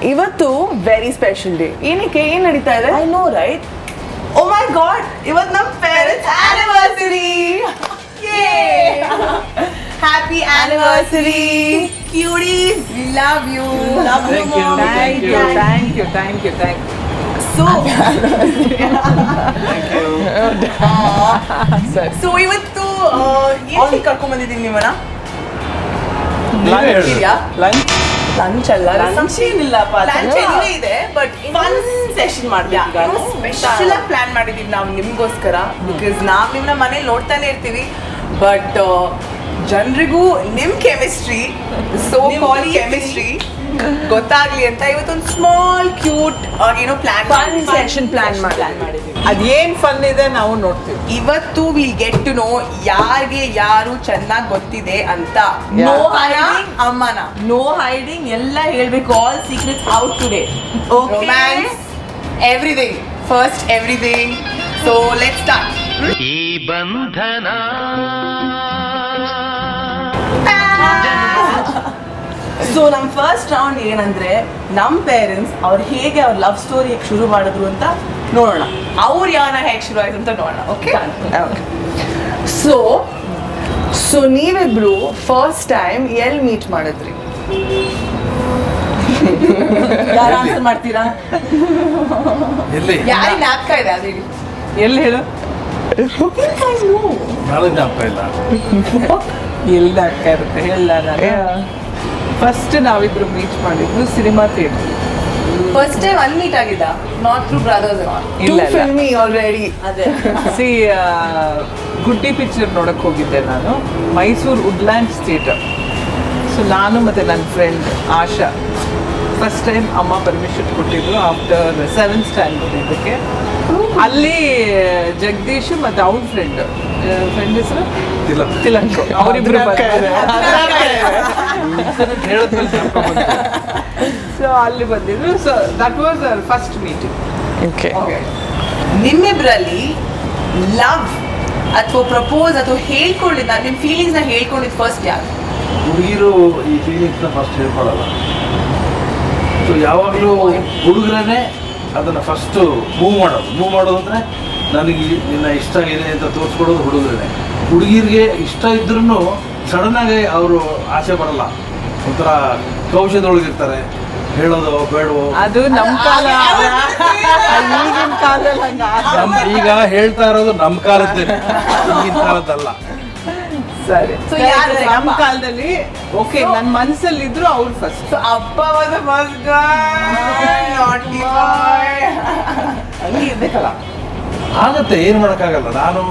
ಇವತ್ತು very special day ಏನಕ್ಕೆ ಏನ್ ನಡೀತಾ ಇದೆ I know right oh my God ಇವತ್ತು ನಮ್ಮ parents anniversary happy anniversary cuties we love you love you thank you thank you thank you thank you so so ಇವತ್ತು ಎಲ್ಲಿ ಕರ್ಕೊಂಡ್ ಬಂದಿದ್ದೀನಿ ನಿಮ್ಮನ್ನ ಇದೆಯಾ ಲಂಚ್ ಲಂಚ್ ಅಲ್ಲ ಲಂಚ್ ಏನಿಲ್ಲಪ್ಪ ಲಂಚ್ ಎನಿವೇ ಇದೆ ಬಟ್ ಫನ್ ಸೆಷನ್ ಮಾಡ್ಬೇಕು ಸ್ಪೆಷಲ್ ಆಗಿ ಪ್ಲಾನ್ ಮಾಡಿದೀವಿ ನಾವು ನಿಮ್ಗೋಸ್ಕರ ಬಿಕಾಸ್ ನಾವ್ ನಿಮ್ನ ಮನೇಲಿ ನೋಡ್ತಾನೆ ಇರ್ತೀವಿ ಬಟ್ ಜನರಿಗೂ ನಿಮ್ ಕೆಮಿಸ್ಟ್ರಿ ಸೋ ಕಾಲ್ ಕೆಮಿಸ್ಟ್ರಿ ಗೊತ್ತಾಗ್ಲಿ ಅಂತ ಇವತ್ತೊಂದು ಸ್ಮಾಲ್ ಕ್ಯೂಟ್ ಏನೋ ಪ್ಲಾನ್ Fun session plan ಮಾಡಿ- ಮಾಡಿದೀವಿ ಅದೇನ್ ಫನ್ ಇದೆ ನಾವು ನೋಡ್ತೀವಿ ಇವತ್ತು ವಿಲ್ ಗೆಟ್ ಟು ನೋ ಯಾರಿಗೆ ಯಾರು ಚೆನ್ನಾಗಿ ಗೊತ್ತಿದೆ ಅಂತ Yeah. ನೋ ಅಮ್ಮನ ನೋ ಹೈಡಿಂಗ್ ಎಲ್ಲ ಹೇಳ್ಬೇಕು all secrets out today romance everything first everything so let start ಈ ಬಂಧನ ಸೊ ನಮ್ಮ ಫಸ್ಟ್ ರೌಂಡ್ ಏನಂದ್ರೆ ನಮ್ಮ ಪೇರೆಂಟ್ಸ್ ಅವ್ರು ಹೇಗೆ ಅವ್ರ ಲವ್ ಸ್ಟೋರಿ ಶುರು ಮಾಡಿದ್ರು ಅಂತ ನೋಡೋಣ ಅವ್ರ ಯಾವನ ಹೇಗೆ ಶುರು ಆಯ್ತು ಅಂತ ನೋಡೋಣ ಓಕೆ ಸೊ ಸೊ ನೀವಿಬ್ರು ಫಸ್ಟ್ ಟೈಮ್ ಎಲ್ ಮೀಟ್ ಮಾಡಿದ್ರಿ ಯಾರು ಆನ್ಸರ್ ಮಾಡ್ತೀರಾ ಎಲ್ಲಿ ಯಾರಿಗೆ ಜ್ಞಾಪಕ ಇದೆ ಅದು ಹೇಳಿ ಎಲ್ಲಿ ಹೇಳು ನನಗೆ ಜ್ಞಾಪಕ ಇಲ್ಲ ಎಲ್ಲಿ ಆಗ್ತಾ ಇರುತ್ತೆ ಹೇಳ ನಾನು ಫಸ್ಟ್ ನಾವಿಬ್ರು ಮೀಟ್ ಮಾಡಿದ್ದು ಸಿನಿಮಾ ಥಿಯೇಟರ್ ಫಸ್ಟ್ ಟೈಮ್ ಅಲ್ಲಿ ಮೀಟ್ ಆಗಿದ್ದ ನಾಟ್ ಥ್ರೂ ಬ್ರದರ್ಸ್ ಟೂ ಇಲ್ಲ ಇಲ್ಲ ಫಿಲ್ಮಿ ಆಲ್ರೆಡಿ ಅದೇ ಸಿ ಗುಡ್ಡಿ ಪಿಕ್ಚರ್ ನೋಡಕ್ ಹೋಗಿದ್ದೆ ನಾನು ಮೈಸೂರು ವುಡ್ಲ್ಯಾಂಡ್ಸ್ ಥಿಯೇಟರ್ ಸೊ ನಾನು ಮತ್ತೆ ನನ್ನ ಫ್ರೆಂಡ್ ಆಶಾ ಫಸ್ಟ್ ಟೈಮ್ ಅಮ್ಮ ಪರ್ಮಿಷನ್ ಕೊಟ್ಟಿದ್ರು ಆಫ್ಟರ್ ಸೆವೆಂತ್ ಸ್ಟ್ಯಾಂಡರ್ಡ್ ಇದಕ್ಕೆ ಅಲ್ಲಿ ಜಗದೀಶ್ ಮತ್ತೆ ಅವ್ನ ಫ್ರೆಂಡ್ ಫ್ರೆಂಡ್ ಹೆಸರು ಇಲ್ಲ ತಿಲಕ್ ಅವರಿಬ್ರು ಹೇಳಿದ್ಮೇಲೆ ಜ್ಞಾಪಕ ಬಂತು. ಸೊ ಅಲ್ಲಿ ಬಂದಿದ್ರು so that was our first meeting okay ನಿಮ್ಮಿಬ್ರಲ್ಲಿ ಲವ್ ಅಥವಾ ಪ್ರಪೋಸ್ ಅಥವಾ ಹೇಳ್ಕೊಂಡಿದ್ದ ನಿಮ್ ಫೀಲಿಂಗ್ಸ್ ನ ಹೇಳ್ಕೊಂಡಿದ್ ಫಸ್ಟ್ ಯಾರು ಹುಡುಗಿರು ಈ ಫೀಲಿಂಗ್ಸ್ನ ಫಸ್ಟ್ ಹೇಳ್ಕೊಳಲ್ಲ ಸೊ ಯಾವಾಗಲೂ ಹುಡುಗರೇ ಅದನ್ನು ಫಸ್ಟು ಮೂವ್ ಮಾಡೋದು ಮೂವ್ ಮಾಡೋದು ಅಂದರೆ ನನಗೆ ನಿನ್ನ ಇಷ್ಟ ಇದೆ ಅಂತ ತೋರಿಸ್ಕೊಡೋದು ಹುಡುಗರೇ ಹುಡುಗಿರಿಗೆ ಇಷ್ಟ ಇದ್ರೂ ಸಡನ್ನಾಗಿ ಅವರು ಆಸೆ ಪಡಲ್ಲ ಒಂಥರ ಕೌಶಲ್ಯದೊಳಗಿರ್ತಾರೆ ಹೇಳೋದು ಬೇಡವೋ ಅದು ನಮ್ಮ ಕಾಲ ಈಗಿನ ಕಾಲದಲ್ಲಿ ಹಂಗ ನಮ್ ಈಗ ಹೇಳ್ತಾ ಇರೋದು ನಮ್ಮ ಕಾಲದ್ದೇ ಈಗಿನ ಕಾಲದ್ದಲ್ಲ ಸರಿ So, ಯಾರು ನಮ್ಮ ಅಪ್ಪ? ಕಾಲದಲ್ಲಿ ಓಕೆ ನನ್ನ ಮನಸ್ಸಲ್ಲಿ ಇದ್ರು ಅವ್ರು ಫಸ್ಟ್ ಸೊ ಅಪ್ಪ was first guy naughty boy ಹಂಗೆ ಇರ್ಬೇಕಲ್ಲ ಆಗತ್ತೆ ಏನು ಮಾಡೋಕ್ಕಾಗಲ್ಲ ನಾನು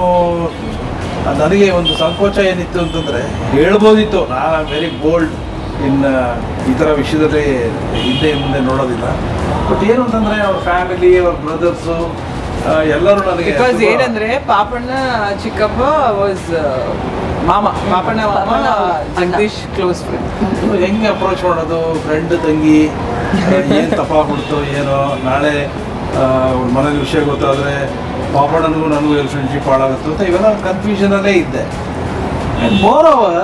ನನಗೆ ಒಂದು ಸಂಕೋಚ ಏನಿತ್ತು ಅಂತಂದರೆ ಹೇಳ್ಬೋದಿತ್ತು ನಾನು ವೆರಿ ಬೋಲ್ಡ್ ಇನ್ನು ಈ ಥರ ವಿಷಯದಲ್ಲಿ ಹಿಂದೆ ಮುಂದೆ ನೋಡೋದಿಲ್ಲ ಬಟ್ ಏನು ಅಂತಂದರೆ ಅವ್ರ ಫ್ಯಾಮಿಲಿ ಅವ್ರ ಬ್ರದರ್ಸು ಎಲ್ಲರೂ ನನಗೆ ಬಿಕಾಸ್ ತುಂಬಾ- ಏನಂದ್ರೆ ಪಾಪಣ್ಣ ಚಿಕ್ಕಪ್ಪ ವಾಸ್ ಮಾಮ ಪಾಪಣ್ಣ ಮಾಮ ಜಗದೀಶ್ ಕ್ಲೋಸ್ ಫ್ರೆಂಡ್ ಸೊ ಹೆಂಗೆ ಅಪ್ರೋಚ್ ಮಾಡೋದು ಫ್ರೆಂಡ್ ತಂಗಿ ಏನು ತಪ್ಪಾಗ್ಬಿಡ್ತು ಏನೋ ನಾಳೆ ಅವ್ರ ಮನೇಲಿ ವಿಷಯ ಗೊತ್ತಾದರೆ ಪಾಪಣ್ಣನಿಗೂ ನನಗೂ ಎಲ್ಲಿ ಫ್ರೆಂಡ್ಶಿಪ್ ಹಾಳಾಗುತ್ತೋ ಅಂತ ಇವೆಲ್ಲ ಕನ್ಫ್ಯೂಷನಲ್ಲೇ ಇದ್ದೆ ಆ್ಯಂಡ್ ಮೋರ್ ಓವರ್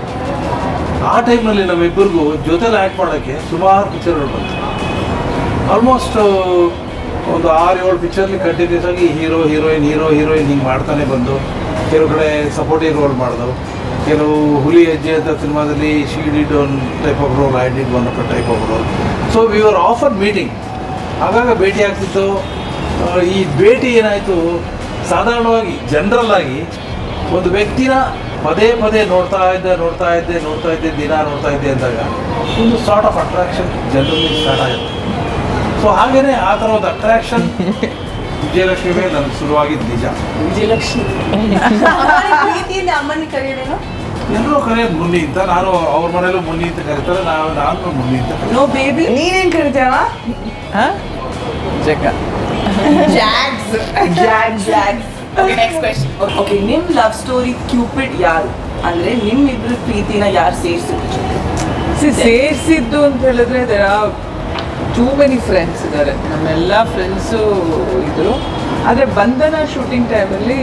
ಆ ಟೈಮ್ನಲ್ಲಿ ನಮ್ಮಿಬ್ಬರಿಗೂ ಜೊತೆಲಿ ಆ್ಯಕ್ಟ್ ಮಾಡೋಕ್ಕೆ ಸುಮಾರು ಪಿಕ್ಚರ್ಗಳು ಬಂತು ಆಲ್ಮೋಸ್ಟ್ ಒಂದು ಆರು ಏಳು ಪಿಕ್ಚರ್ಲಿ ಕಂಟಿನ್ಯೂಸ್ ಆಗಿ ಹೀರೋ ಹೀರೋಯಿನ್ ಹೀರೋ ಹೀರೋಯಿನ್ ಹಿಂಗೆ ಮಾಡ್ತಾನೆ ಬಂದು ಕೆಲವು ಕಡೆ ಸಪೋರ್ಟಿವ್ ರೋಲ್ ಮಾಡ್ದು ಕೆಲವು ಹುಲಿ ಹೆಜ್ಜೆ ಅಂತ ಸಿನಿಮಾದಲ್ಲಿ she did one type of role I did one type of role so we are offer meeting ಆಗಾಗ ಭೇಟಿ ಆಗ್ತಿತ್ತು ಆ, ಈ ಭೇಟಿ ಏನಾಯಿತು ಸಾಧಾರಣವಾಗಿ ಜನರಲ್ ಆಗಿ ಒಂದು ವ್ಯಕ್ತಿನ ಪದೇ ಪದೇ ನೋಡ್ತಾ ಇದ್ದೆ ನೋಡ್ತಾ ಇದ್ದೆ ನೋಡ್ತಾ ಇದ್ದೆ ದಿನ ನೋಡ್ತಾ ಇದ್ದೆ ಅಂದಾಗ ಒಂದು ಸಾರ್ಟ್ ಆಫ್ ಅಟ್ರಾಕ್ಷನ್ ಜನರಲ್ಲಿ ಸ್ಟಾರ್ಟ್ ಆಗುತ್ತೆ ಸೊ ಹಾಗೇನೆ ಆ ಥರ ಒಂದು ಅಟ್ರಾಕ್ಷನ್ ವಿಜಯಲಕ್ಷ್ಮಿ ಮೇಲೆ ನನಗೆ ಶುರುವಾಗಿದ್ದು ನಿಜ ವಿಜಯಲಕ್ಷ್ಮಿ ಪ್ರೀತಿಯಿಂದ ಅಮ್ಮನ ಕರೆಯೋದೇನು ಎಲ್ಲರೂ ಕರೆಯೋದು ಮುನ್ನಿ ಅಂತ ನಾನು ಅವ್ರ ಮನೇಲೂ ಮುನ್ನಿ ಅಂತ ಕರೀತಾರೆ ನಾವು ನಾನು ಮುನ್ನಿ ಅಂತ ಕರೀತೀನಿ. ನೋ ಬೇಬಿ ನೀನೇನ್ ಕರಿತೀಯವ ಜಗ Jags Jag Jags okay next question okay ನಿಮ್ ಲವ್ ಸ್ಟೋರಿ ಕ್ಯೂಪಿಡ್ ಯಾರು ಅಂದ್ರೆ ನಿಮ್ ಇಬ್ರು ಪ್ರೀತಿನ ಯಾರು ಸೇರಿಸಿದ್ರು ಸೇರಿಸಿದ್ದು ಅಂತ ಹೇಳಿದ್ರೆ there are too many friends ಇದ್ದಾರೆ ನಮ್ಮೆಲ್ಲ ಫ್ರೆಂಡ್ಸು ಇದ್ರು ಆದರೆ ಬಂಧನ ಶೂಟಿಂಗ್ ಟೈಮಲ್ಲಿ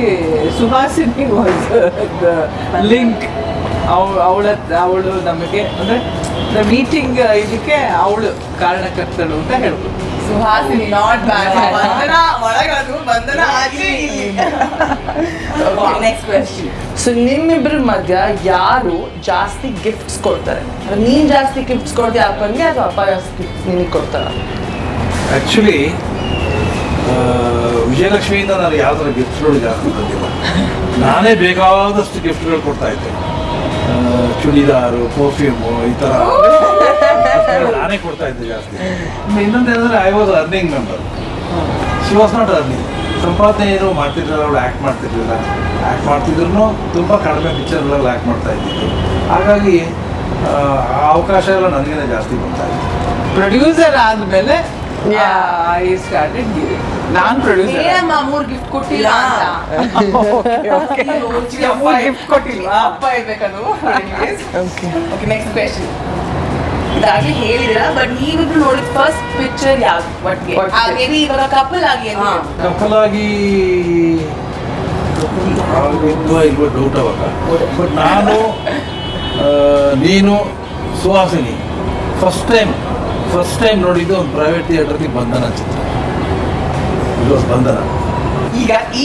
ಸುಹಾಸಿನಿ ವಾಸ್ ದ ಲಿಂಕ್ ಅವಳ ಅವಳು ನಮಗೆ ಅಂದರೆ ಮೀಟಿಂಗ್ ಇದಕ್ಕೆ ಅವಳು ಕಾರಣಕರ್ತಳು ಅಂತ ಹೇಳ್ಬೋದು ಸುಹಾಸಿನಿ ನಾಟ್ ಬ್ಯಾಡ್ ಬಂಧನ ಒಳಗದು ಬಂಧನ ಆಚೆ ಇಲ್ಲಿ ನೆಕ್ಸ್ಟ್ ಕ್ವೆಶ್ಚನ್ ಸೊ ನಿಮ್ಮಿಬ್ಬರ ಮಧ್ಯ ಯಾರು ಜಾಸ್ತಿ ಗಿಫ್ಟ್ಸ್ ಕೊಡ್ತಾರೆ ನೀನ್ ಜಾಸ್ತಿ ಗಿಫ್ಟ್ಸ್ ಕೊಡ್ತೀಯ ಅಪ್ಪನಿಗೆ ಅಥವಾ ಅಪ್ಪ ಜಾಸ್ತಿ ಗಿಫ್ಟ್ಸ್ ನಿನಗೆ ಕೊಡ್ತಾರ ಆ್ಯಕ್ಚುಲಿ ವಿಜಯಲಕ್ಷ್ಮಿಯಿಂದ ನಾನು ಯಾವ ಥರ ಗಿಫ್ಟ್ಗಳು ಜಾಸ್ತಿ ಬಂದಿಲ್ಲ ನಾನೇ ಬೇಕಾದಷ್ಟು ಗಿಫ್ಟ್ಗಳು ಕೊಡ್ತಾ ಇದ್ದೆ ಆ, ಚೂಡಿದಾರು ಪರ್ಫ್ಯೂಮು ಈ ಥರ giftಗಳು ನಾನೇ ಕೊಡ್ತಾ ಇದ್ದೆ ಜಾಸ್ತಿ ಇನ್ನೊಂದು ಏನಂದ್ರೆ I was earning member she was not earning ಸಂಪಾದನೆ ಏನು ಮಾಡ್ತಿರ್ಲಿಲ್ಲ ಅವಳು ಆ್ಯಕ್ಟ್ ಮಾಡ್ತಿರ್ಲಿಲ್ಲ ಆ್ಯಕ್ಟ್ ಮಾಡ್ತಿದ್ರು ತುಂಬ ಕಡಿಮೆ ಪಿಕ್ಚರ್ಗಳಲ್ಲಿ ಆ್ಯಕ್ಟ್ ಮಾಡ್ತಾ ಇದ್ದಿದ್ದು ಹಾಗಾಗಿ ಆ, ಆ ಅವಕಾಶ ಎಲ್ಲ ನನಗೇನೆ ಜಾಸ್ತಿ ಬರ್ತಾ ಇತ್ತು ಪ್ರೊಡ್ಯೂಸರ್ ಆದ್ಮೇಲೆ Yeah. ಐ ಸ್ಟಾರ್ಟೆಡ್ ಗಿವಿಂಗ್ ನಾನ್ ಪ್ರೊಡ್ಯೂಸರ್ ಏನಮ್ಮ ಮೂರ್ ಗಿಫ್ಟ್ ಕೊಟ್ಟಿಲ್ಲ ಅಂತ ಗಿಫ್ಟ್ ಕೊಟ್ಟಿಲ್ವಾ ಅಪ್ಪ ಇರ್ಬೇಕದು ಓಕೆ ನೆಕ್ಸ್ಟ್ ಕ್ವೆಶನ್ ಇದಾಗ್ಲಿ ಹೇಳಿದ್ರ ಬಟ್ ನೀವಿಬ್ರು ನೋಡಿದ ಫಸ್ಟ್ ಪಿಕ್ಚರ್ ಯಾವ್ದು ಒಟ್ಟಿಗೆ ಒಟ್ಟಿಗೆ. ಮೇ ಬಿ ಇವಾಗ ಕಪಲ್ ಆಗಿ ಹಾ. ಕಪಲಾಗಿ ಇದ್ವಾ ಇಲ್ವೋ ಡೌಟ್ ಅವಾಗ ಬಟ್ ನಾನು ಆ, ನೀನು Suhasini first time first time ನೋಡಿದ್ದು ಒಂದು ಪ್ರೈವೇಟ್ ಥಿಯೇಟರ್ಗೆ ಬಂಧನ ಚಿತ್ರ ಇದು ಬಂಧನ ಈಗ ಈ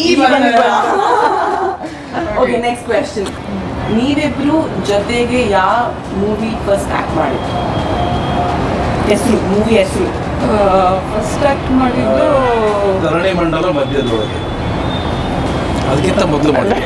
ಓಕೆ ನೆಕ್ಸ್ಟ್ ಕ್ವೆಶನ್ ನೀವಿಬ್ರು ಜೊತೆಗೆ ಯಾವ ಮೂವಿ ಫಸ್ಟ್ ಆಕ್ಟ್ ಮಾಡಿದ್ರು ಹೆಸರು ಮೂವಿ ಹೆಸರು ಫಸ್ಟ್ ಆಕ್ಟ್ ಮಾಡಿದ್ದು ಧರಣಿ ಮಂಡಲ ಮಧ್ಯದೊಳಗೆ ಅದಕ್ಕಿಂತ ಮೊದಲು ಮಾಡಿದ್ದೆ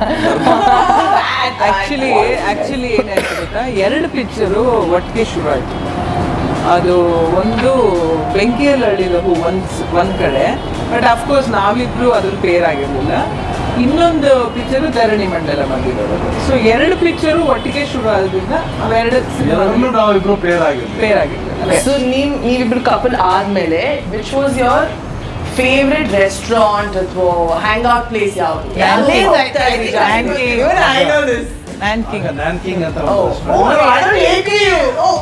ಆಕ್ಚುಲಿ ಆಕ್ಚುಲಿ ಏನಾಯ್ತು ಗೊತ್ತಾ ಎರಡು ಪಿಕ್ಚರು ಒಟ್ಟಿಗೆ ಶುರು ಆಯ್ತು ಅದು ಒಂದು ಬೆಂಕಿಯಲ್ಲಿ ಅಳಿದವು ಒಂದ್ ಒಂದ್ ಕಡೆ ಬಟ್ ಅಫ್ಕೋರ್ಸ್ ನಾವಿಬ್ರು ಅದ್ರ ಪೇರ್ ಆಗಿರ್ಲಿಲ್ಲ ಇನ್ನೊಂದು ಪಿಕ್ಚರು ಧರಣಿ ಮಂಡಲ ಬಂದಿರೋದು ಸೊ ಎರಡು ಪಿಕ್ಚರು ಒಟ್ಟಿಗೆ ಶುರು ಆದ್ರಿಂದ ಅವೆರಡು ಎರಡಲ್ಲೂ ನಾವಿಬ್ರು ಪೇರ್ ಆಗಿದ್ವಿ ಪೇರ್ ಆಗಿರ್ಲಿಲ್ಲ ಸೊ ನೀವ್ ನೀವಿಬ್ರು ಕಪಲ್ ಆದ್ಮೇಲೆ which was your favourite restaurant ಅಥವಾ ಹ್ಯಾಂಗ್ ಔಟ್ ಪ್ಲೇಸ್ ಯಾವುದು Nanking. ಅಲ್ಲೇ ಹೋಗ್ತಾ ಇದ್ರಿ ಜಾಸ್ತಿ. Nanking. Even I know this. ನ್ಯಾನ್ಕಿಂಗ್ ನ್ಯಾನ್ಕಿಂಗ್ ಅಂತ Oh. Oh, I don't hate you. Oh.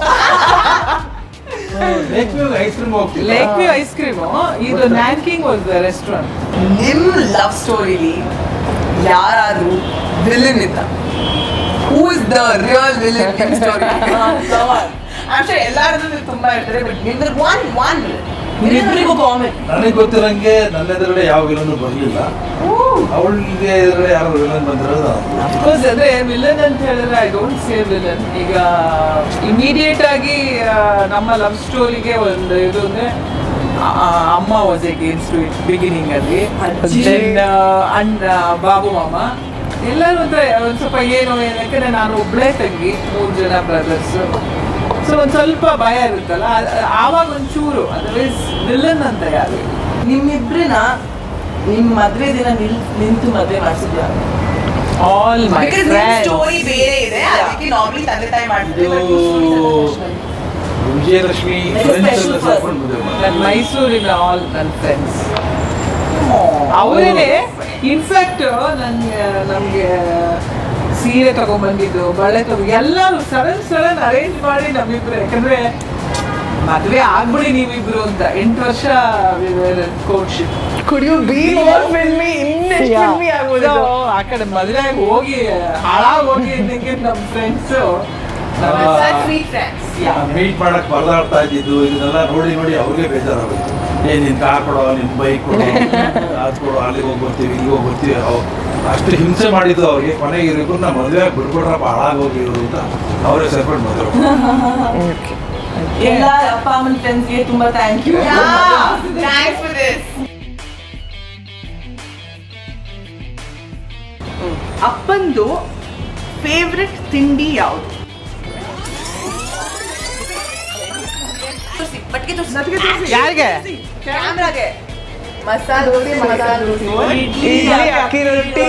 Lake view ice cream ಹೋಗ್ತಿಲ್ಲ ಲೇಕ್ ವ್ಯೂ ಐಸ್ ಕ್ರೀಮು ಇದು ನ್ಯಾನ್ಕಿಂಗ್ ವಾಸ್ ದ ರೆಸ್ಟೋರೆಂಟ್ ನಿಮ್ ಲವ್ ಸ್ಟೋರಿಲಿ ಯಾರಾದ್ರೂ ವಿಲನ್ ಇದ್ದ who is the real villain ನಿಮ್ story actually ಎಲ್ಲಾರದ್ದು ತುಂಬಾ ಇರ್ತಾರೆ ಬಟ್ ನಿಮ್ದು ಒನ್ ಒನ್ ನಿಮ್ಮಿಬ್ರಿಗೂ ಕಾಮನ್ ನನಗೆ ಗೊತ್ತಿರಂಗೆ ನನ್ನ ಎದುರುಗಡೆ ಯಾವ ವಿಲನ್ ಬರಲಿಲ್ಲ ಅವಳಿಗೆ ಎದುರುಗಡೆ ಯಾರು ವಿಲನ್ ಬಂದಿರೋದು ನಾನು ಅಫ್ಕೋರ್ಸ್ ಅದೇ ವಿಲನ್ ಅಂತ ಹೇಳಿದ್ರೆ ಐ ಡೋಂಟ್ ಸೇ ವಿಲನ್ ಈಗ ಇಮಿಡಿಯೇಟ್ ಆಗಿ ಆ, ನಮ್ಮ ಲವ್ ಸ್ಟೋರಿಗೆ ಒಂದು ಇದು ಅಂದ್ರೆ ಆ, ಅಮ್ಮ ವಾಸ್ ಅಗೇನ್ಸ್ಟ್ ಇಟ್ ಬಿಗಿನಿಂಗ್ ಅಲ್ಲಿ ಅಜ್ಜಿ. Then, ಆ, ಅಣ್ಣ ಬಾಬು ಮಾಮ ಎಲ್ಲರೂ ಒಂಥರ ಒಂದ್ ಸ್ವಲ್ಪ ಏನು ಯಾಕಂದ್ರೆ ನಾನು ಒಬ್ಳೇ ತಂಗಿ ಮೂರು ಜನ ಬ್ರದರ್ಸ್ ಸೊ ಒಂದ್ ಸ್ವಲ್ಪ ಭಯ ಇರುತ್ತಲ್ಲ ಆ- ಆವಾಗ ಒಂಚೂರು ಅದರ್ವೈಸ್ ವಿಲನ್ ಅಂತ ಯಾರು ಇಲ್ಲ. ನಿಮ್ಮಿಬ್ರನ್ನ ನಿಮ್ ಮದ್ವೆ ದಿನ ನಿಲ್ ನಿಂತು ಮದ್ವೆ ಮಾಡಿಸಿದ್ಯಾ ಆಲ್ ಮೈ ಬಿಕಾಸ್ ನಿಮ್ ಫ್ರೆಂಡ್ಸ್ ಸ್ಟೋರಿ ಬೇರೆ ಇದೆ ಅದಕ್ಕೆ ನಾರ್ಮಲಿ ತಂದೆ ತಾಯಿ ಮಾಡಿದ್ವಿ ಇದು Vijayalakshmi Like a friends special ಎಲ್ಲ ಸೇರ್ಕೊಂಡು ಮದುವೆ ಮಾಡಿದ್ರು. ನನ್ನ ಮೈಸೂರಿನ ಆಲ್ ನನ್ನ ಫ್ರೆಂಡ್ಸ್ ಅವರೇನೆ ಇನ್ಫ್ಯಾಕ್ಟ್ ನನ್ಗೆ ನಮ್ಗೆ ಸೀರೆ ತಗೊಂಡ್ಬಂದಿದ್ದು ಬಳೆ ತಗೊ ಎಲ್ಲರೂ ಸಡನ್ ಸಡನ್ ಅರೇಂಜ್ ಮಾಡಿ ನಮ್ಮಿಬ್ರು ಯಾಕಂದ್ರೆ ಮದ್ವೆ ಆಗ್ಬಿಡಿ ನೀವಿಬ್ರು ಅಂತ ಎಂಟು ವರ್ಷ courtship could you be more filmy ಇನ್ನೆಷ್ಟು ಫಿಲ್ಮಿ ಆಗ್ಬೋದು ಆ ಕಡೆ ಮದ್ವೆ ಹೋಗಿ ಹಾಳಾಗಿ ಹೋಗಿ ಅನ್ನಂಗೆ ನಮ್ಮ ಫ್ರೆಂಡ್ಸ್ ಫ್ರೀ ಫ್ರೆಂಡ್ಸ್ ಮೀಟ್ ಮಾಡಕ್ ಪರದಾಡ್ತಾ ಇದ್ದಿದ್ದು ಇದನ್ನೆಲ್ಲ ನೋಡಿ ನೋಡಿ ಅವ್ರಿಗೆ ಬೇಜಾರಾಗೋಯ್ತು ಏ ನಿನ್ ಕಾರ್ ಕೊಡೋ ನಿನ್ ಬೈಕ್ ಕೊಡೋ ಅದು ಕೊಡೋ ಅಲ್ಲಿಗೆ ಹೋಗಿ ಬರ್ತೀವಿ ಇಲ್ಲಿಗೆ ಹೋಗಿ ಬರ್ತೀವಿ ಅವ್- ಅಷ್ಟು ಹಿಂಸೆ ಮಾಡಿದ್ದು ಅವ್ರಿಗೆ ಕೊನೆಗೆ ಇವ್ರಿಗೂ ನಾ ಮದುವೆ ಬಿಡ್ಕೊಡ್ರಪ್ಪ ಹಾಳಾಗೋಗಿ ಇವರು ಅಂತ ಅವರೇ ಸೇರ್ಕೊಂಡು ಮದುವೆ ಎಲ್ಲ ಅಪ್ಪ ಅಮ್ಮನ ಫ್ರೆಂಡ್ಸ್ಗೆ ತುಂಬಾ thank you thanks for this ಅಪ್ಪಂದು ಫೇವ್ರೆಟ್ ತಿಂಡಿ ಯಾವುದು ಬಟ್ಗೆ ತೋರಿಸಿ ಯಾರಿಗೆ ಕ್ಯಾಮ್ರಾಗೆ ಮಸಾಲ ದೋಸೆ ಮಸಾಲ ದೋಸೆ ಇಡ್ಲಿ ಅಕ್ಕಿ ರೊಟ್ಟಿ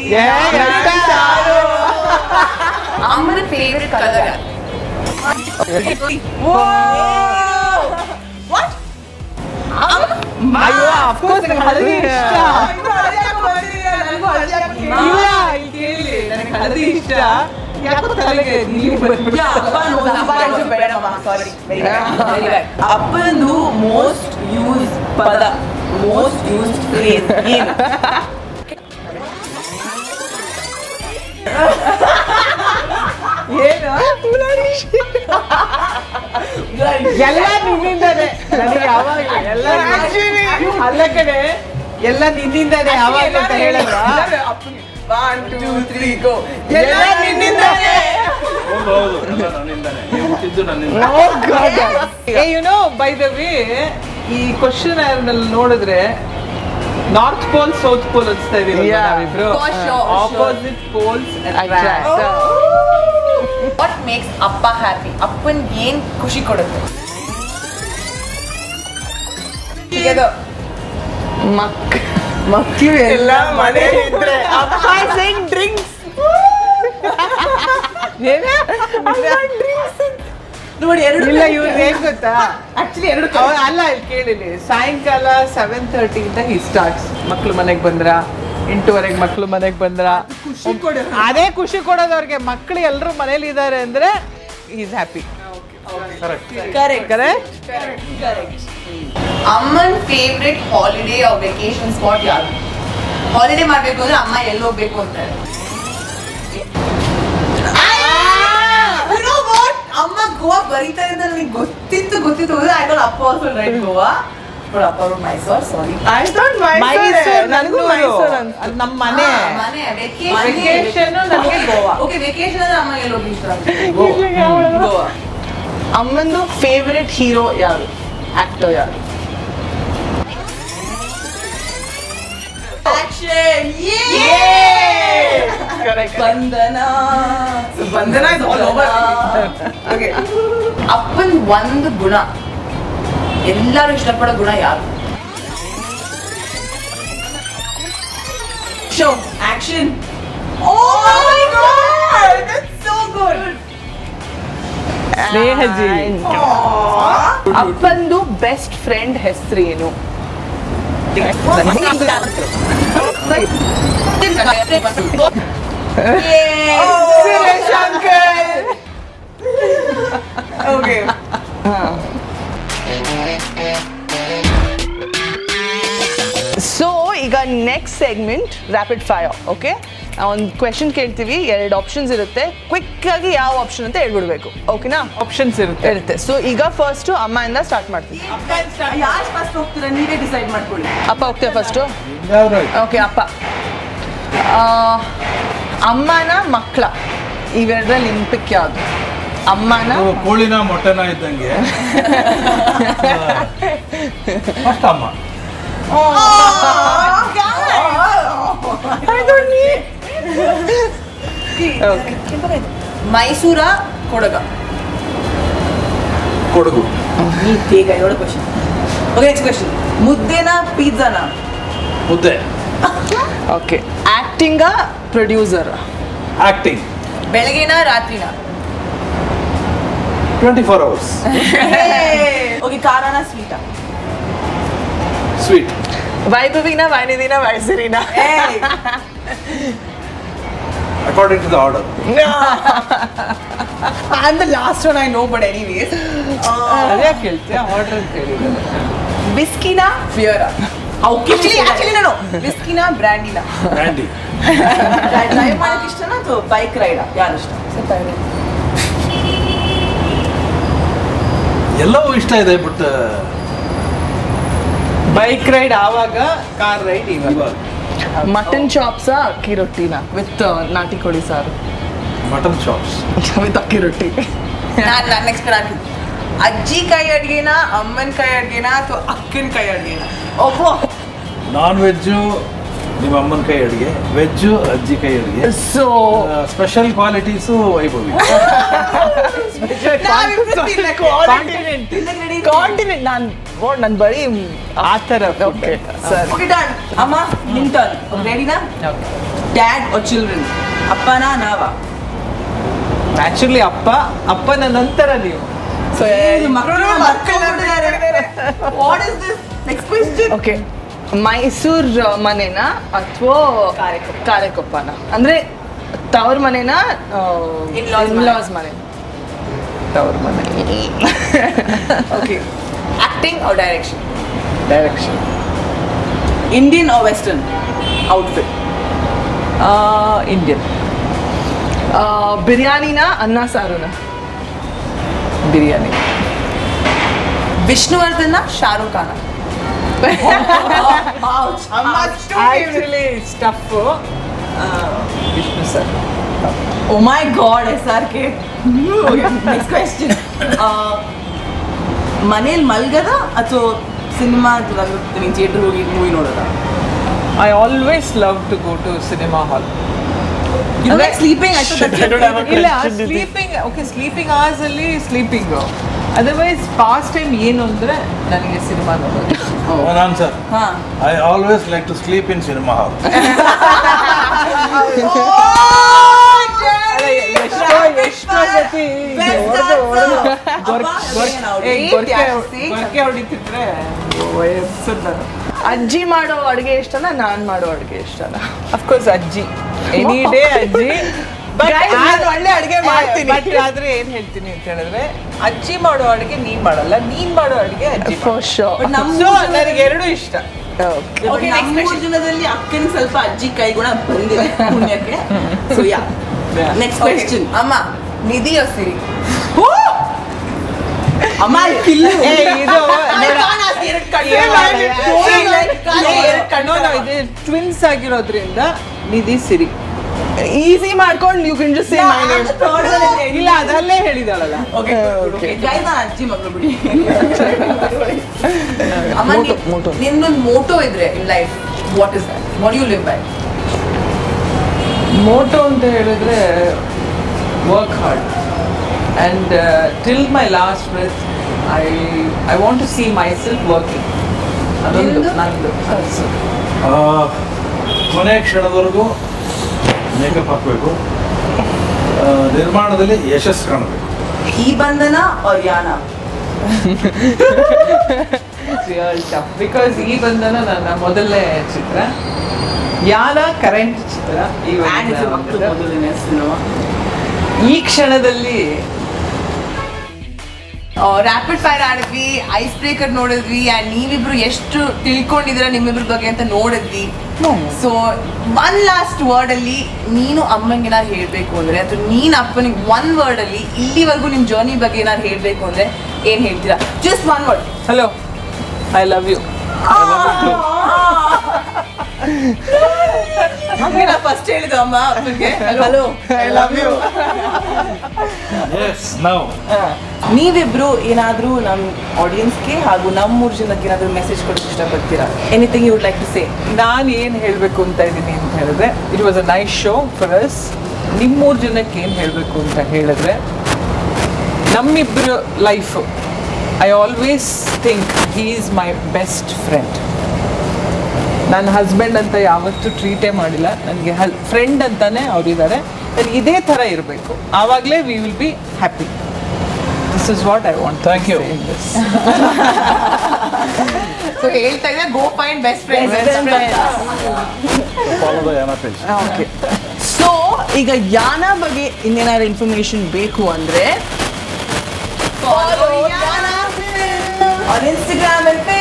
ಅಮ್ಮನ ಫೇವ್ರೆಟ್ ಕಲರ್ ಅಯ್ಯೋ ಅಫ್ಕೋರ್ಸ್ ನಂಗೆ ಹಳದಿ ಇಷ್ಟ ಇಲ್ಲ ಇಲ್ಲಿ ಕೇಳಿ ನನಗೆ ಹಳದಿ ಇಷ್ಟ ಯಾಕೋ ತಲೆಗೆ ನೀಲಿ ಬಂದ್ಬಿಟ್ಟು ಅಪ್ಪಂದು ಮೋಸ್ಟ್ ಯೂಸ್ ಪದ ಮೋಸ್ಟ್ ಯೂಸ್ ಫ್ರೇಸ್ ಏನು ಏನು ಎಲ್ಲ ನಿನ್ನಿಂದಾನೆ ನನಗೆ ಯಾವಾಗ ಎಲ್ಲ ಅಲ್ಲ ಕಡೆ ಎಲ್ಲ ನಿನ್ನಿಂದಾನೆ ಯಾವಾಗ ಅಂತ ಹೇಳಲ್ಲ ಒನ್ ಟೂ ತ್ರೀ ಗೋ ಎಲ್ಲ ನಿನ್ನಿಂದಾನೆ ಹೌದು ಹೌದು ಎಲ್ಲ ನನ್ನಿಂದಾನೆ ನೀವು ಹುಟ್ಟಿದ್ದು ನನ್ನಿಂದ ಏ you know by the way ಈ ಕ್ವಶನ್ ನಲ್ಲಿ ನೋಡಿದ್ರೆ ನಾರ್ತ್ ಪೋಲ್ ಸೌತ್ ಪೋಲ್ ಅನ್ಸ್ತಾ ಇದೀವಿ Yeah. ನಾವಿಬ್ರು For sure, sure. Opposite poles Attract. What makes ಅಪ್ಪ ಹ್ಯಾಪಿ ಅಪ್ಪನ್ ಏನ್ ಖುಷಿ ಕೊಡುತ್ತೆ Together. ಮಕ್ ಮಕ್ಕಳು ಎಲ್ಲ ಮನೆ ಇದ್ರೆ ಅಪ್ಪ ಡ್ರಿಂಕ್ಸ್ ನೋಡಿ ಎರಡು ಇಲ್ಲ ಇವ್ರು ಹೇಗ್ ಗೊತ್ತಾ ಆಕ್ಚುಲಿ ಎರಡು ಅವ್ರು ಅಲ್ಲ ಇಲ್ಲಿ ಕೇಳಿಲಿ ಸಾಯಂಕಾಲ ಸೆವೆನ್ ತರ್ಟಿಯಿಂದ ಹಿ ಸ್ಟಾರ್ಟ್ಸ್ ಮಕ್ಳು ಮನೆಗೆ ಬಂದ್ರ ಎಂಟೂವರೆಗೆ ಮಕ್ಳು ಮನೆಗೆ ಬಂದ್ರ ಅದೇ ಖುಷಿ ಕೊಡೋದು ಅವ್ರಿಗೆ ಮಕ್ಳು ಎಲ್ಲರೂ ಮನೇಲಿ ಇದ್ದಾರೆ ಅಂದ್ರೆ ಈಸ್ ಹ್ಯಾಪಿ ಕರೆಕ್ಟ್ ಕರೆಕ್ಟ್ ಅಮ್ಮನ್ favourite holiday or vacation spot ಯಾವುದು ಹಾಲಿಡೇ ಮಾಡ್ಬೇಕು ಅಂದ್ರೆ ಅಮ್ಮ ಎಲ್ಲಿ ಹೋಗ್ಬೇಕು ಅಂತಾರೆ You know what? ಅಮ್ಮ ಗೋವಾ ಬರೀತಾರೆ ಅಂತ ನನಗೆ ಗೊತ್ತಿತ್ತು ಗೊತ್ತಿತ್ತು ಐ ಡೋಂಟ್ ಅಪ್ಪ ಆಲ್ಸೋ ರೈಟ್ ಗೋವಾ ಬಟ್ ಅಪ್ಪ Mysore sorry I thought Mysuru ನನಗೂ ಮೈಸೂರು ಅಂತ ಅದು ನಮ್ಮ ಮನೆ ಮನೆ Vacation ನನಗೆ ಗೋವಾ. ಓಕೆ ವೆಕೇಶನ್ ಅಂದ್ರೆ ಅಮ್ಮ ಎಲ್ಲಿ ಹೋಗಿ ಇಷ್ಟ ಗೋವಾ ಅಮ್ಮಂದು ಫೇವರೆಟ್ ಹೀರೋ ಯಾರು ಆಕ್ಟರ್ ಯಾರು action Bandhana Bandhana is all over. Okay. ಅಪ್ಪನ್ ಒಂದು ಗುಣ ಎಲ್ಲರೂ ಇಷ್ಟಪಡೋ ಗುಣ ಯಾರು show action oh my god that's so good ಸ್ನೇಹಜೀವಿ ಅಪ್ಪಂದು ಬೆಸ್ಟ್ ಫ್ರೆಂಡ್ ಹೆಸರು ಏನು ಓಕೆ ಸೊ ಈಗ next segment rapid fire okay ಒಂದು ಕ್ವೆಶನ್ ಕೇಳ್ತೀವಿ ಎರಡು ಆಪ್ಷನ್ಸ್ ಇರುತ್ತೆ ಕ್ವಿಕ್ ಆಗಿ ಯಾವ ಆಪ್ಷನ್ ಅಂತ ಹೇಳ್ಬಿಡ್ಬೇಕು ಓಕೆನಾ ಆಪ್ಷನ್ಸ್ ಇರುತ್ತೆ ಇರುತ್ತೆ ಸೊ ಈಗ ಫಸ್ಟು ಅಮ್ಮಯಿಂದ ಸ್ಟಾರ್ಟ್ ಮಾಡ್ತೀವಿ ಯಾರು ಫಸ್ಟ್ ಹೋಗ್ತೀರಾ ನೀವೇ ಡಿಸೈಡ್ ಮಾಡ್ಕೊಳ್ಳಿ ಅಪ್ಪ ಹೋಗ್ತೀಯ ಫಸ್ಟು ಯಾವ್ದು ಆಯ್ತು? ಓಕೆ ಅಪ್ಪ ಆ, ಅಮ್ಮನ ಮಕ್ಕಳ ಇವೆರಡರಲ್ಲಿ ನಿನ್ ಪಿಕ್ ಯಾವುದು ಅಮ್ಮನ ನೀವು ಕೋಳಿನ ಮೊಟ್ಟೆನ ಇದ್ದಂಗೆ ಫಸ್ಟ್ ಅಮ್ಮ ಮೈಸೂರ ಕೊಡಗ ಕೊಡಗು ಈ ಬೇಗ ಏಳು ಕ್ವಶನ್ ಓಕೆ ನೆಕ್ಸ್ಟ್ ಕ್ವಶನ್ ಮುದ್ದೆನ ಪಿಜ್ಜಾನ ಮುದ್ದೆ ಓಕೆ ಆಕ್ಟಿಂಗ ಪ್ರೊಡ್ಯೂಸರ್ ಆಕ್ಟಿಂಗ್ ಬೆಳಗ್ಗೆನ ರಾತ್ರಿನ ಟ್ವೆಂಟಿ ಫೋರ್ ಅವರ್ಸ್ ಓಕೆ ಖಾರನ ಸ್ವೀಟ ಸ್ವೀಟ್ ವೈಭವಿನ ವೈನಿದಿನ ವೈಸಿರಿನ according to the order I'm the last one I know, but anyways. ಅದೇ ಕೇಳ್ತೀಯ ಆರ್ಡರ್ ಅಂತ ಹೇಳಿದ್ದಾರೆ ವಿಸ್ಕಿನ ಫಿಯರ ಆಕ್ಚುಲಿ ಆಕ್ಚುಲಿ ನಾನು ವಿಸ್ಕಿನ ಬ್ರ್ಯಾಂಡಿನ ಬ್ರ್ಯಾಂಡಿ ಡ್ರೈವ್ ಮಾಡಕ್ ಇಷ್ಟನಾ ಅಥವಾ ಬೈಕ್ ರೈಡ ಯಾರು ಇಷ್ಟ ಎಲ್ಲವೂ ಇಷ್ಟ ಇದೆ ಬಟ್ ಬೈಕ್ ರೈಡ್ ಆವಾಗ ಕಾರ್ ರೈಡ್ ಇವಾಗ ಇವಾಗ ಮಟನ್ ಚಾಪ್ಸ ಅಕ್ಕಿ ರೊಟ್ಟಿನ ವಿತ್ ನಾಟಿ ಕೋಳಿ ಸಾರು ಮಟನ್ ಶಾಪ್ಸ್ ವಿತ್ ಅಕ್ಕಿ ರೊಟ್ಟಿ ನಾನು ನಾನು ನೆಕ್ಸ್ಟ್ ಹಾಕಿ ಅಜ್ಜಿ ಕೈ ಅಡ್ಗೆನ ಅಮ್ಮನ ಕೈ ಅಡ್ಗೆನ ಅಥವಾ ಅಕ್ಕನ ಕೈ ಅಡ್ಗೆನ ಒಬ್ಬ ನಾನ್ ವೆಜ್ಜು ನಿಮ್ಮ ಅಮ್ಮನ ಕೈ ಅಡುಗೆ ವೆಜ್ಜು ಅಜ್ಜಿ ಕೈ ಅಡುಗೆ so special qualities Vaibhavi continent ನಾನು ನಾನು ಬರೀ ಆ ಥರ ಓಕೆ ಸರ್ ಓಕೆ ಡನ್ ಅಮ್ಮ ನಿನ್ ಟರ್ನ್ ರೆಡಿನಾ ಡ್ಯಾಡ್ or ಚಿಲ್ಡ್ರನ್ ಅಪ್ಪನ ನಾವ ನ್ಯಾಚುರಲಿ ಅಪ್ಪ ಅಪ್ಪನ ನಂತರ ನೀವು so what is this next question okay Mysore ಮನೆನ ಅಥವಾ ಕಾರೆಕೊಪ್ಪ. ಕಾರೆಕೊಪ್ಪನ ಅಂದ್ರೆ ತವ್ರ ಮನೆನ In-laws ಮನೆ. ಇನ್ಲಾಸ್ ಮನೆ ತವ್ರ ಮನೆ okay acting or direction direction Indian or western outfit Indian ಬಿರಿಯಾನಿನ ಅನ್ನ ಸಾರುನ ಬಿರಿಯಾನಿ ವಿಷ್ಣುವರ್ಧನ ಶಾರುಖ್ ಖಾನ actually stuff Vishnu sir oh my god S R K next question ಮನೇಲಿ ಮಲ್ಗದ ಅಥವಾ ಸಿನಿಮಾ ಮೀನ್ ಥಿಯೇಟರ್ ಹೋಗಿ ಮೂವಿ ನೋಡೋದ I always love to go to cinema hall sleeping ಇಲ್ಲ ಸ್ಲೀಪಿಂಗ್ ಓಕೆ ಸ್ಲೀಪಿಂಗ್ ಅವರ್ಸ್ ಅಲ್ಲಿ ಸ್ಲೀಪಿಂಗ್ ಅದರ್ವೈಸ್ ಪಾಸ್ ಟೈಮ್ ಏನು ಅಂದ್ರೆ ನನಗೆ ಸಿನಿಮಾ ನೋಡೋದು ಒನ್ ಆನ್ಸರ್ ಹಾ I always like to sleep in cinema hall ಎಷ್ಟೋ ಎಷ್ಟೋ ಸತಿ ಗೊರಕೆ ಹೊಡಿತಿದ್ರೆ ವಯಸ್ಸು ನಾನು ಅಜ್ಜಿ ಮಾಡೋ ಅಡುಗೆ ಇಷ್ಟನಾ ನಾನ್ ಮಾಡೋ ಅಡುಗೆ ಇಷ್ಟನಾ ಅಫ್ಕೋರ್ಸ್ ಅಜ್ಜಿ ಎನಿ ಡೇ ಅಜ್ಜಿ ಬಟ್ Guys, ನಾನ್ ಒಳ್ಳೆ ಅಡ್ಗೆ ಮಾಡ್ತೀನಿ. ಬಟ್ ಆದ್ರೆ ಏನ್ ಹೇಳ್ತೀನಿ ಅಂತ ಹೇಳಿದ್ರೆ ಅಜ್ಜಿ ಮಾಡೋ ಅಡುಗೆ ನೀನ್ ಮಾಡಲ್ಲ ನೀನ್ ಮಾಡೋ ಅಡುಗೆ ಅಜ್ಜಿ ಫಾರ್ ಶೋರ್ ಸೊ ನನಗೆ ಎರಡು ಇಷ್ಟ ಓಕೆ ಮೂರು ಜನದಲ್ಲಿ ಅಕ್ಕನ ಸ್ವಲ್ಪ ಅಜ್ಜಿ ಕೈಗುಣ ಬಂದಿದೆ ಪುಣ್ಯಕ್ಕೆ ಸೊ ಯಾ ನೆಕ್ಸ್ಟ್ ಕ್ವೆಶ್ಚನ್ ಅಮ್ಮ ನಿಧಿ ಸಿರಿ ಅಮ್ಮ ಕಿಲ್ಲು ಏ, ಇದು ಟ್ವಿನ್ಸ್ ಆಗಿರೋದ್ರಿಂದ ನಿಧಿ ಸಿರಿ ಈಸಿ ಮಾಡ್ಕೊಂಡು you can just say my name ಇಲ್ಲ ಅದರಲ್ಲೇ ಹೇಳಿದಾಳಲ್ಲ ಓಕೆ ಓಕೆ ಗೈಸ್ ನಾನು ಅಜ್ಜಿ ಮಗಳು ಬಿಡಿ ಅಮ್ಮ Motto, motto. ನಿನ್ನೊಂದು ಮೋಟೋ ಇದ್ರೆ in life what is that what you live by motto ಅಂತ ಹೇಳಿದ್ರೆ work hard and till my last breath I I want to see myself working ಅದೊಂದು ನಿಮ್ದು? ನಂದು ಕನಸು ಕೊನೆ ಕ್ಷಣದವರೆಗೂ ಮೇಕಪ್ ಹಾಕಬೇಕು ನಿರ್ಮಾಣದಲ್ಲಿ ಯಶಸ್ಸು ಕಾಣಬೇಕು ಈ ಬಂಧನ और ಯಾನ ರಿಯಲ್ ಟಫ್ ಬಿಕಾಸ್ ಈ ಬಂಧನ ನನ್ನ ಮೊದಲನೇ ಚಿತ್ರ ಯಾನ ಕರೆಂಟ್ ಚಿತ್ರ ಈ ಆ್ಯಂಡ್ ಒಂದು ಮಕ್ಕಳು ಮೊದಲನೇ ಸಿನಿಮಾ ಈ ಕ್ಷಣದಲ್ಲಿ ರ್ಯಾಪಿಡ್ ಫೈರ್ ಆಡಿದ್ವಿ ಐಸ್ ಬ್ರೇಕರ್ ನೋಡಿದ್ವಿ ಅಂಡ್ ನೀವಿಬ್ರು ಎಷ್ಟು ತಿಳ್ಕೊಂಡಿದ್ದೀರಾ ನಿಮ್ಮಿಬ್ರ ಬಗ್ಗೆ ಅಂತ ನೋಡಿದ್ವಿ ಸೊ ಒನ್ ಲಾಸ್ಟ್ ವರ್ಡ್ ಅಲ್ಲಿ ನೀನು ಅಮ್ಮಂಗೆ ಏನಾರು ಹೇಳ್ಬೇಕು ಅಂದ್ರೆ ಅಥವಾ ನೀನ್ ಅಪ್ಪನಿಗೆ ಒನ್ ವರ್ಡ್ ಅಲ್ಲಿ ಇಲ್ಲಿವರೆಗೂ ನಿಮ್ ಜರ್ನಿ ಬಗ್ಗೆ ಏನಾರು ಹೇಳ್ಬೇಕು ಅಂದ್ರೆ ಏನ್ ಹೇಳ್ತೀರಾ just one word hello I love you ಹಂಗೆ ನಾ ಫಸ್ಟ್ ಹೇಳಿದ್ದು ಅಮ್ಮ ಅಪ್ಪನಿಗೆ hello I love you yes ನಾವು ನೀವಿಬ್ರು ಏನಾದ್ರೂ ನಮ್ಮ ಆಡಿಯನ್ಸ್ಗೆ ಹಾಗೂ ನಮ್ಮ ಮೂರು ಜನಕ್ಕೆ ಏನಾದ್ರೂ ಮೆಸೇಜ್ ಕೊಡೋಕೆ ಇಷ್ಟಪಡ್ತೀರಾ anything you would like to say ನಾನು ಏನು ಹೇಳಬೇಕು ಅಂತ ಇದ್ದೀನಿ ಅಂತ ಹೇಳಿದ್ರೆ it was a nice show for us ನಿಮ್ಮೂರು ಜನಕ್ಕೆ ಏನು ಹೇಳಬೇಕು ಅಂತ ಹೇಳಿದ್ರೆ ನಮ್ಮಿಬ್ಬರು life I always think he is my best friend ನನ್ನ ಹಸ್ಬೆಂಡ್ ಅಂತ ಯಾವತ್ತೂ ಟ್ರೀಟೇ ಮಾಡಿಲ್ಲ ನನಗೆ ಹಲ್ ಫ್ರೆಂಡ್ ಅಂತಾನೆ ಅವರಿದ್ದಾರೆ ಇದೇ ಥರ ಇರಬೇಕು ಆವಾಗಲೇ we will be happy this is what I want Thank you. So ಹೇಳ್ತಾ ಇದ್ರೆ go find best friend follow the Yaana page okay so ಈಗ ಯಾನ ಬಗ್ಗೆ ಇನ್ನೇನಾದ್ರು ಇನ್ಫಾರ್ಮೇಶನ್ ಬೇಕು ಅಂದ್ರೆ on Instagram and Facebook.